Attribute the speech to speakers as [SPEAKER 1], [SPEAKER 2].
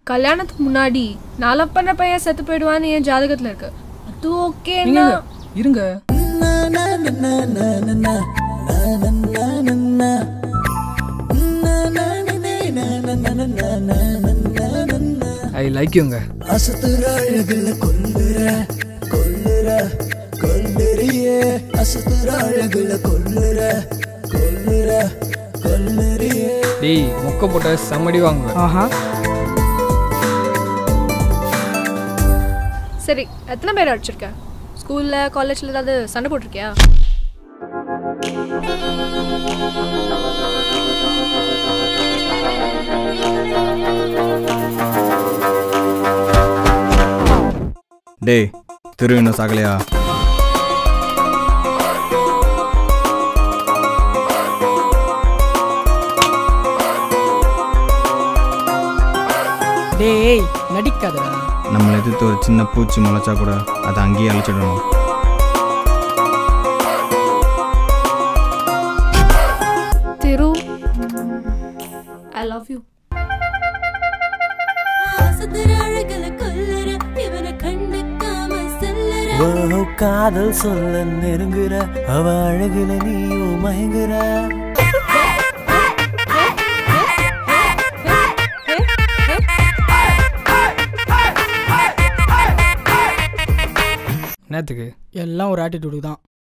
[SPEAKER 1] கல்யாணத்துக்கு முன்னாடி நான் லவ் பண்ண பையன் செத்து போயிடுவான்னு என் ஜாதகத்துல இருக்கு அது ஓகேன்னா
[SPEAKER 2] இருங்க ஐ லைக் யூங்க
[SPEAKER 3] அசத்துற அழகுல கொல்லுற கொல்லுற கொல்லுறியே அசத்துற அழகுல கொல்லுற கொல்லுற கொல்லுறியே
[SPEAKER 2] டேய் மொக்க போட்ட செம்மடி வாங்குவேன்
[SPEAKER 4] ஆஹா
[SPEAKER 1] சரி எத்தனை பேர் அடிச்சிருக்க ஸ்கூல்ல காலேஜ்ல ஏதாவது சண்டை போட்டிருக்கியா
[SPEAKER 5] டேய் திரு இன்னும் சாகலையா
[SPEAKER 4] டேய் நடிக்காதடா
[SPEAKER 5] நம்மளை எதிர்த்து ஒரு சின்ன பூச்சி முளைச்சா கூட அதை அங்கேயே அழிச்சிடணும்
[SPEAKER 1] திரு ஐ லவ் யூ
[SPEAKER 6] ஆசத்துற அழகுல கொல்லுற இவனை கண்டுக்காம செல்லுற
[SPEAKER 3] ஓ காதல் சொல்ல நெருங்குற அவ அழகுல நீயும் மயங்குற
[SPEAKER 2] நேத்துக்கு
[SPEAKER 4] எல்லாம் ஒரு ஆட்டிடியூடு தான்